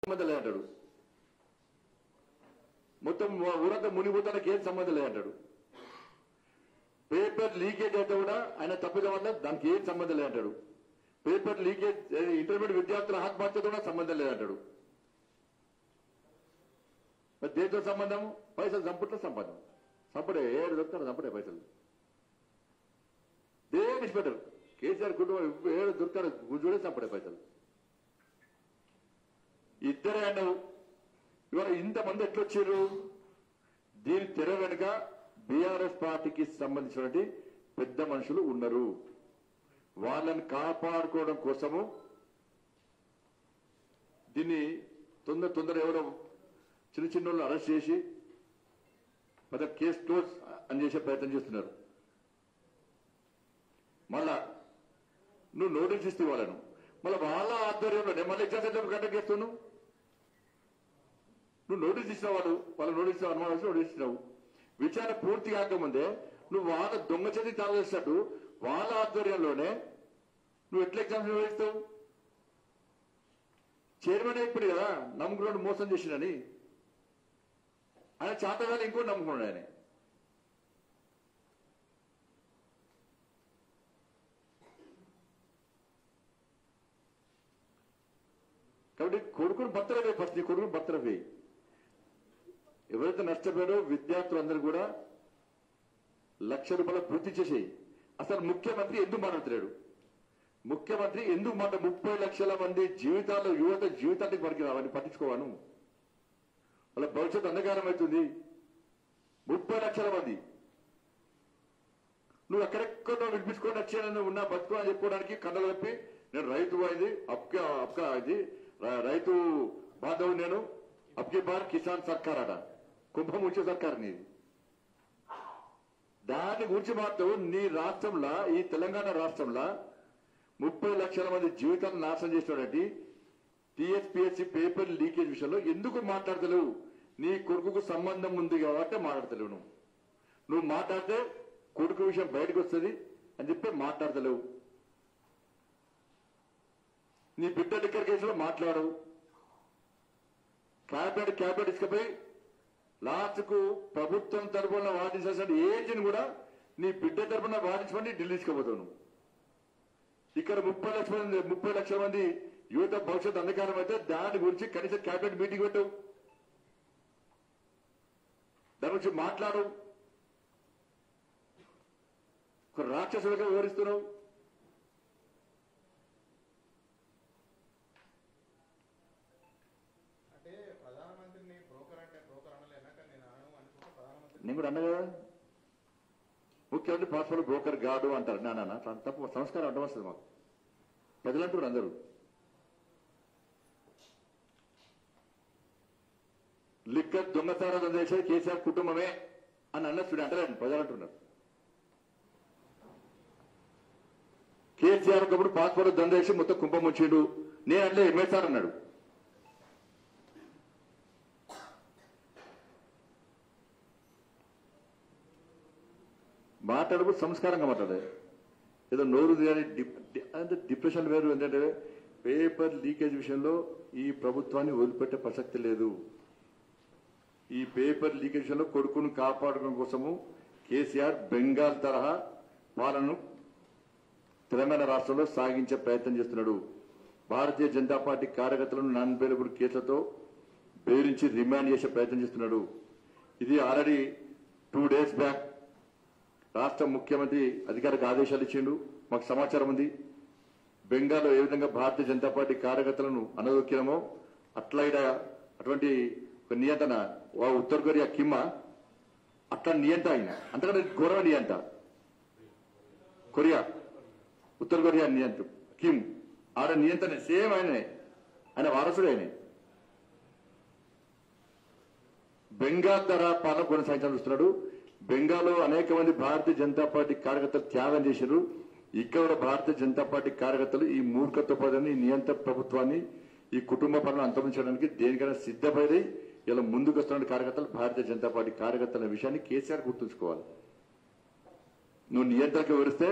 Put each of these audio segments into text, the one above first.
సంబంధం లేదంటాడు మొత్తం ఊరంతా మునిగిపోతానికి ఏం సంబంధం లేదంటాడు పేపర్ లీకేజ్ అయితే కూడా ఆయన తప్పిదం వల్ల దానికి ఏం సంబంధం లేదంటాడు పేపర్ లీకేజ్ ఏ, ఇంటర్మీడియట్ విద్యార్థుల ఆత్మహత్యతో కూడా సంబంధం లేదంటాడు మరి దేంతో సంబంధం పైసలు సంపుట్లో సంబంధం సంపడే ఏడు దొరుకుతారు సంపడే పైసలు దేని పెట్టరు కేసీఆర్ కుటుంబం ఏడు దొరుకుతారు గుజుడే సంపడే పైసలు ఇద్దరే అన్నావు ఇవాళ ఇంతమంది ఎట్లొచ్చారు దీని తెర వెనుక బీఆర్ఎస్ పార్టీకి సంబంధించినటువంటి పెద్ద మనుషులు ఉన్నారు వాళ్ళని కాపాడుకోవడం కోసము దీన్ని తొందర తొందర ఎవరో చిన్న చిన్న వాళ్ళు అరెస్ట్ చేసి పెద్ద కేసు క్లోజ్ అని చేసే ప్రయత్నం చేస్తున్నారు మళ్ళా నువ్వు నోటీస్ ఇస్తే వాళ్ళను మళ్ళీ వాళ్ళ ఆధ్వర్యంలో నేను మళ్ళీ ఎగ్జామ్ సెంటర్ కండక్ట్ చేస్తున్నావు నువ్వు నోటీస్ ఇచ్చిన వాడు వాళ్ళ నోటీస్ ఇచ్చిన అనుమానం నోటీస్ ఇచ్చినావు విచారణ పూర్తి కాకముందే నువ్వు వాళ్ళ దొంగ చేతి తాగేసినట్టు వాళ్ళ ఆధ్వర్యంలోనే నువ్వు ఎట్లా ఎగ్జామ్స్ నిర్వహిస్తావు చైర్మన్ ఇప్పుడు కదా నమ్ముకున్నాడు మోసం చేసినని ఆయన చేతగానే ఇంకో నమ్ముకున్నాడు ఆయన కాబట్టి కొడుకును భర్తలవే ఫస్ట్ నీ కొడుకును భర్తలవే ఎవరైతే నష్టపోయారో విద్యార్థులందరూ కూడా లక్ష రూపాయల పూర్తి చేసేయి అసలు ముఖ్యమంత్రి ఎందుకు మాట్లాడలేడు ముఖ్యమంత్రి ఎందుకు మాట ముప్పై లక్షల మంది జీవితాల్లో యువత జీవితానికి వరకు రావని పట్టించుకోవాను వాళ్ళ భవిష్యత్తు అంధకారం అవుతుంది ముప్పై లక్షల మంది నువ్వు ఎక్కడెక్కడో వినిపించుకొని వచ్చానని ఉన్నా బతుకు అని చెప్పుకోవడానికి కళ్ళ చెప్పి నేను రైతు అయింది అప్కా అప్కా ఇది ర- రైతు బాధవు నేను అప్కి బార్ కిసాన్ సర్కార్ అట కుంభముంచే సర్కార్ నీది దాని గురించి మాత్రం నీ రాష్ట్రంలో ఈ తెలంగాణ రాష్ట్రంలో ముప్పై లక్షల మంది జీవితాలను నాశనం చేసినటువంటి టీఎస్పీఎస్సీ పేపర్ లీకేజ్ విషయంలో ఎందుకు మాట్లాడతలేవు నీ కొడుకుకు సంబంధం ఉంది కాబట్టి మాట్లాడతలేవు నువ్వు నువ్వు మాట్లాడితే కొడుకు విషయం బయటకు వస్తుంది అని చెప్పి మాట్లాడతలేవు నీ బిడ్డ లిక్కర్ కేసులో మాట్లాడవు క్యాబినెట్ క్యాబినెట్ ఇసుకపోయి లాస్ట్ కు ప్రభుత్వం తరపున వాదించాల్సిన ఏజెంట్ కూడా నీ బిడ్డ తరపున వాదించమని ఢిల్లీ తీసుకుపోతావు నువ్వు ఇక్కడ ముప్పై లక్షల మంది ముప్పై లక్షల మంది యువత భవిష్యత్ అంధకారం అయితే దాని గురించి కనీసం క్యాబినెట్ మీటింగ్ పెట్టు దాని గురించి మాట్లాడు ఒక రాక్షసులుగా వివరిస్తున్నావు అంటే ప్రధానమంత్రిని బ్రోకర్ అంటే బ్రోకర్ అనలేనా కానీ నేను అను అనుకుంటే ప్రధానమంత్రి నేను కూడా అన్నా కదా ముఖ్యమంత్రి పాస్పోర్ట్ బ్రోకర్ గాడు అంటారు నా నాన్న తప్పు సంస్కారం అడ్డం వస్తుంది మాకు ప్రజలంటారు అందరూ లిక్కర్ దొంగసారం చేసేది కేసీఆర్ కుటుంబమే అని అన్న చూడండి అంటారండి ప్రజలు అంటున్నారు కేసీఆర్ ఒకప్పుడు పాస్పోర్ట్ దందేసి మొత్తం కుంభం వచ్చిండు నేను అంటే ఎంఎస్ఆర్ అన్నాడు మాట్లాడప్పుడు సంస్కారంగా మాట్లాడాలి ఏదో నోరు తీయాలి డిప్- డి- అంటే డిప్రెషన్ వేరు ఏంటంటే పేపర్ లీకేజ్ విషయంలో ఈ ప్రభుత్వాన్ని వదిలిపెట్టే ప్రసక్తి లేదు ఈ పేపర్ లీకేజ్ విషయంలో కొడుకును కాపాడడం కోసము కేసీఆర్ బెంగాల్ తరహా పాలనను తెలంగాణ రాష్ట్రంలో సాగించే ప్రయత్నం చేస్తున్నాడు భారతీయ జనతా పార్టీ కార్యకర్తలను నాన్ బెయిలబుల్ కేసులతో బెదిరించి రిమాండ్ చేసే ప్రయత్నం చేస్తున్నాడు ఇది ఆల్రెడీ టూ డేస్ బ్యాక్ రాష్ట్ర ముఖ్యమంత్రి అధికారికి ఆదేశాలు ఇచ్చిండు మాకు సమాచారం ఉంది బెంగాల్లో ఏ విధంగా భారతీయ జనతా పార్టీ కార్యకర్తలను అనదొక్కినమో అట్లా ఈడ అటువంటి ఒక నియంత్రణ వా ఉత్తర కొరియా కిమ్మ అట్లా నియంత ఆయన అంతకంటే ఘోరమైన నియంత కొరియా ఉత్తర కొరియా నియంత కిమ్ ఆడ నియంత్రణ సేమ్ ఆయననే ఆయన వారసుడే ఆయనే బెంగాల్ ధర పాలన కొనసాగించాలని చూస్తున్నాడు బెంగాల్లో అనేక మంది భారతీయ జనతా పార్టీ కార్యకర్తలు త్యాగం చేశారు ఇక్కడ కూడా భారతీయ జనతా పార్టీ కార్యకర్తలు ఈ మూర్ఖత్వ పదాన్ని ఈ నియంత్ర ప్రభుత్వాన్ని ఈ కుటుంబ పనులను అంతరించడానికి దేనికైనా సిద్ధపడి ఇలా ముందుకు వస్తున్న కార్యకర్తలు భారతీయ జనతా పార్టీ కార్యకర్తల విషయాన్ని కేసీఆర్ గుర్తుంచుకోవాలి నువ్వు నియంత్రణకు వివరిస్తే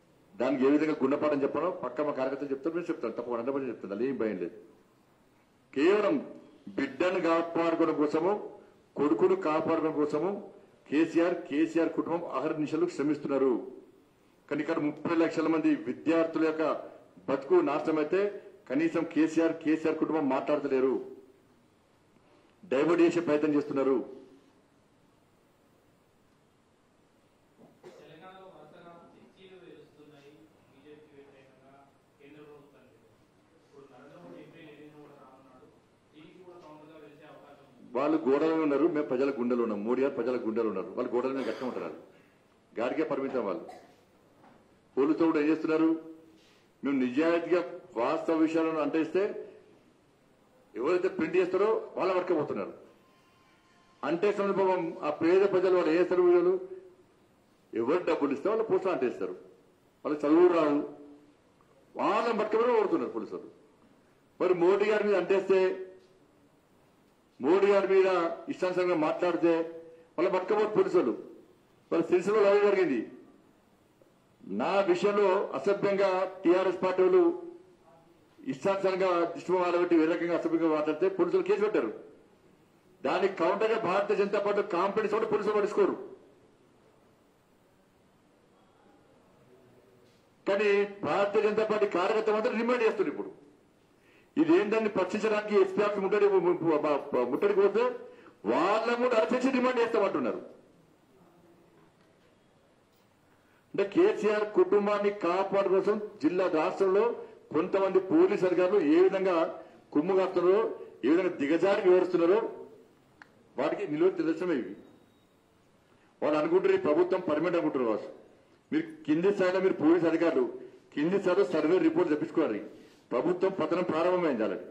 దానికి ఏ విధంగా గుణపాఠం చెప్పాలో పక్క మా కార్యకర్తలు చెప్తారు మీరు చెప్తాను తప్పకుండా హండ్రెడ్ చెప్తాను అలా ఏం భయం లేదు కేవలం బిడ్డను కాపాడుకోవడం కోసము కొడుకును కాపాడుకోవడం కోసము కేసీఆర్ కేసీఆర్ కుటుంబం ఆహార నిమిషాలు శ్రమిస్తున్నారు కానీ ఇక్కడ ముప్పై లక్షల మంది విద్యార్థుల యొక్క బతుకు నాశనమైతే కనీసం కేసీఆర్ కేసీఆర్ కుటుంబం మాట్లాడతలేరు డైవర్ట్ చేసే ప్రయత్నం చేస్తున్నారు తెలంగాణలో వరుసగా చర్చీలు వేస్తున్నాయి బీజేపీ వ్యతిరేకంగా కేంద్ర ప్రభుత్వానికి ఇప్పుడు నరేంద్ర మోడీ ఏప్రిల్ ఎనిమిది కూడా రానున్నాడు దీనికి కూడా కౌంటర్గా వెలిసే అవకాశం ఉంది వాళ్ళు గోడలో ఉన్నారు మేము ప్రజల గుండెలు ఉన్నాం మోడీ గారు ప్రజల గుండెలు ఉన్నారు వాళ్ళు గోడల మీద గట్టిగా ఉంటారు గాడికే పరిమితం వాళ్ళు పోలీసులు కూడా ఏం చేస్తున్నారు మేము నిజాయితీగా వాస్తవ విషయాలను అంటేస్తే ఎవరైతే ప్రింట్ చేస్తారో వాళ్ళ వరకే పోతున్నారు అంటే సందర్భం ఆ పేద ప్రజలు వాళ్ళు ఏ చేస్తారు వీళ్ళు ఎవరు డబ్బులు ఇస్తే వాళ్ళు పోస్టులు అంటేస్తారు వాళ్ళు చదువు రాదు వాళ్ళని పట్టుకుని ఓడుతున్నారు పోలీసులు మరి మోడీ గారి మీద అంటేస్తే మోడీ గారి మీద ఇష్టానుసారంగా మాట్లాడితే వాళ్ళ పట్టుకపోతే పోలీసులు వాళ్ళ సిరిసిలో లవ్ జరిగింది నా విషయంలో అసభ్యంగా టీఆర్ఎస్ పార్టీ వాళ్ళు ఇష్టానుసారంగా దిష్టి పెట్టి వేరే రకంగా అసభ్యంగా మాట్లాడితే పోలీసులు కేసు పెట్టారు దానికి కౌంటర్ గా భారతీయ జనతా పార్టీ కాంపిటీషన్ కూడా పోలీసులు పట్టించుకోరు కానీ భారతీయ జనతా పార్టీ కార్యకర్త మాత్రం రిమైండ్ చేస్తుంది ఇప్పుడు ఇదేంటని ప్రశ్నించడానికి ఎస్పీ ఆఫీస్ ముట్టడి ముట్టడికి పోతే వాళ్ళను కూడా అరెస్ట్ డిమాండ్ చేస్తామంటున్నారు అంటే కేసీఆర్ కుటుంబాన్ని కాపాడు కోసం జిల్లా రాష్ట్రంలో కొంతమంది పోలీస్ అధికారులు ఏ విధంగా కుమ్ము కాస్తున్నారో ఏ విధంగా దిగజారి వివరిస్తున్నారో వాటికి నిలువ నిదర్శనమే ఇవి వాళ్ళు అనుకుంటారు ఈ ప్రభుత్వం పర్మనెంట్ అనుకుంటారు వాసు మీరు కింది స్థాయిలో మీరు పోలీస్ అధికారులు కింది స్థాయిలో సర్వే రిపోర్ట్ తెప్పించుకోవాలి ప్రభుత్వం పతనం ప్రారంభమైంది ఆల్రెడీ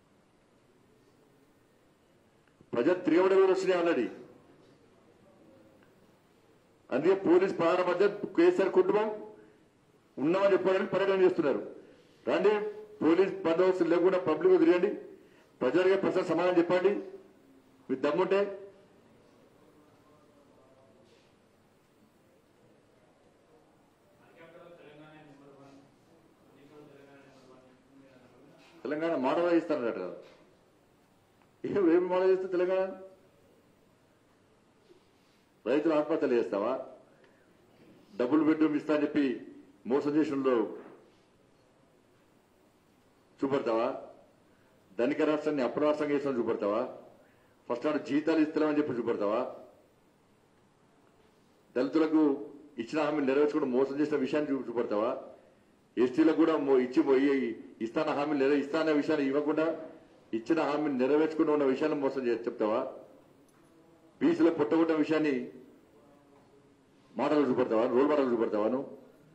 ప్రజలు తిరగబడి కూడా వస్తున్నాయి ఆల్రెడీ అందుకే పోలీస్ పాలన మధ్య కేసీఆర్ కుటుంబం ఉన్నామని చెప్పడానికి పర్యటన చేస్తున్నారు రండి పోలీస్ బందోబస్తు లేకుండా పబ్లిక్ తిరగండి ప్రజలకి ప్రశ్న సమాధానం చెప్పండి మీకు దమ్ముంటే అధికారంలో తెలంగాణ నెంబర్ వన్ అధికారంలో తెలంగాణ నెంబర్ వన్ మీరు అనుకుంటున్నారా? తెలంగాణ మోడల్ ఇస్తారన్నట కదా ఏం ఏమి మోడల్ చేస్తే తెలంగాణ రైతులు ఆత్మహత్యలు చేస్తావా డబ్బులు బెడ్రూమ్ ఇస్తా అని చెప్పి మోసం చేసినలో చూపెడతావా ధనిక రాష్ట్రాన్ని అప్ర రాష్ట్రంగా చేసిన చూపెడతావా ఫస్ట్ నాడు జీతాలు ఇస్తామని చెప్పి చూపెడతావా దళితులకు ఇచ్చిన హామీలు నెరవేర్చుకుంటూ మోసం చేసిన విషయాన్ని చూ- చూపెడతావా ఎస్టీలకు కూడా మో- ఇచ్చి పోయి ఇస్తాన హామీలు నెరవే ఇస్తాన విషయాన్ని ఇవ్వకుండా ఇచ్చిన హామీలు నెరవేర్చుకుంటూ ఉన్న విషయాన్ని మోసం చేసి చెప్తావా బీసీలో పుట్టగొట్టిన విషయాన్ని మాటలు చూపెడతావా రోల్ మాటలు చూపెడతావా నువ్వు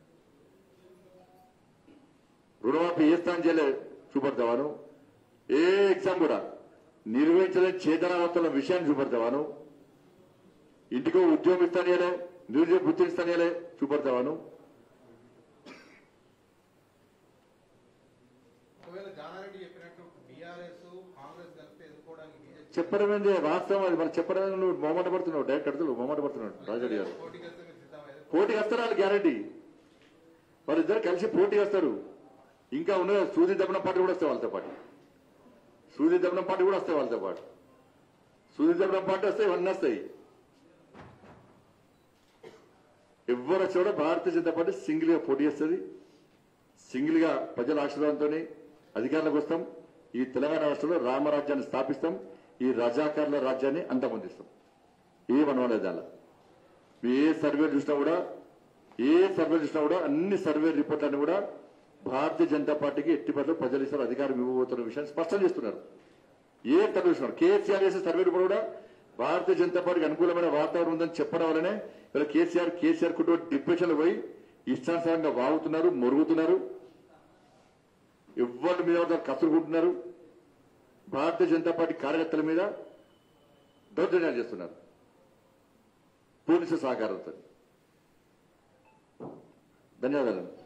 రుణమాఫీ ఏ స్థానం చేయలే చూపెడతావా నువ్వు ఏ ఎగ్జామ్ కూడా నిర్వహించలేని చేతనావస్తున్న విషయాన్ని చూపెడతావా నువ్వు ఇంటికో ఉద్యోగం ఇస్తానేలే నిరుద్యోగ గుర్తిస్తానేలే చూపెడతావా నువ్వు ఒకవేళ జానారెడ్డి చెప్పినట్టు బీఆర్ఎస్ కాంగ్రెస్ కలిస్తే ఎదుర్కోవడానికి బీజేపీ చెప్పడం ఏంది వాస్తవం అది మనం చెప్పడం ఏంది? నువ్వు మొమ్మట పడుతున్నావు డైరెక్ట్ అడుగుతావు మొమ్మట పడుతున్నాడు రాజరెడ్డి గారు పోటీకి వస్తే మీరు సిద్ధమయ్యారు పోటీ వస్తారు వాళ్ళు గ్యారంటీ వాళ్ళిద్దరు కలిసి పోటీ వస్తారు ఇంకా ఉన్న సూది దమనం పార్టీ కూడా వస్తాయి వాళ్ళతో పాటు సూది దమనం పార్టీ కూడా వస్తాయి వాళ్ళతో పాటు సూది దమనం పార్టీ వస్తాయి ఇవన్నీ వస్తాయి ఎవరు వచ్చి కూడా భారతీయ జనతా పార్టీ సింగిల్ గా పోటీ చేస్తుంది సింగిల్ గా ప్రజల ఆశీర్వాదంతో అధికారంలోకి వస్తాం ఈ తెలంగాణ రాష్ట్రంలో రామరాజ్యాన్ని స్థాపిస్తాం ఈ రజాకారుల రాజ్యాన్ని అంతమొందిస్తాం ఏ మనవలేదు దానిలో మీరు ఏ సర్వే చూసినా కూడా ఏ సర్వే చూసినా కూడా అన్ని సర్వే రిపోర్ట్లన్నీ కూడా భారతీయ జనతా పార్టీకి ఎట్టి పరిస్థితుల్లో ప్రజలు ఇస్తారు అధికారం ఇవ్వబోతున్న విషయాన్ని స్పష్టం చేస్తున్నారు ఏ సర్వే చూసినారు కేసీఆర్ చేసే సర్వే రిపోర్ట్ కూడా భారతీయ జనతా పార్టీకి అనుకూలమైన వాతావరణం ఉందని చెప్పడం వల్లనే ఇలా కేసీఆర్ కేసీఆర్ కుటుంబం డిప్రెషన్ పోయి ఇష్టానుసారంగా వాగుతున్నారు మొరుగుతున్నారు ఎవరి మీద వాళ్ళు కసురుకుంటున్నారు భారతీయ జనతా పార్టీ కార్యకర్తల మీద దౌర్జన్యాలు చేస్తున్నారు పోలీసు సహకారంతో ధన్యవాదాలు